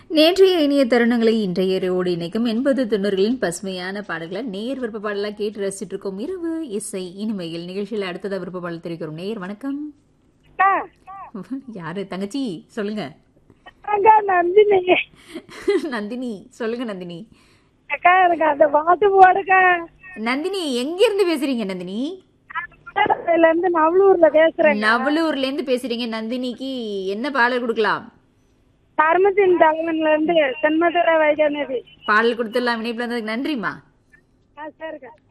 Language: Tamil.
நேற்றைய இனிய தருணங்களை இன்றையரோடு இணைக்கும் எண்பது தொண்ணூறுகளின் பசுமையான பாடல்களை நேர் விருப்ப பாடலாம் கேட்டு ரசிச்சுட்டு இருக்கோம் இரவு இசை இனிமையில் நிகழ்ச்சியில் அடுத்ததா விருப்ப பாடல் தெரிவிக்கிறோம் நேர் வணக்கம் அக்கா, யாரு தங்கச்சி சொல்லுங்க அக்கா நந்தினி நந்தினி சொல்லுங்க நந்தினி அக்கா எனக்கு அந்த பாட்டு போடுக்கா நந்தினி எங்க இருந்து பேசுறீங்க நந்தினி இதுல இருந்து நவலூர்ல பேசுறேன் நவலூர்ல இருந்து பேசுறீங்க நந்தினிக்கு என்ன பாடல் கொடுக்கலாம் தர்மத்தின் தலைவன்ல இருந்து சென்மதுரை வைகநதி பாடல் கொடுத்துடலாம் இணைப்புல இருந்ததுக்கு நன்றிம்மா ஆ சரிக்கா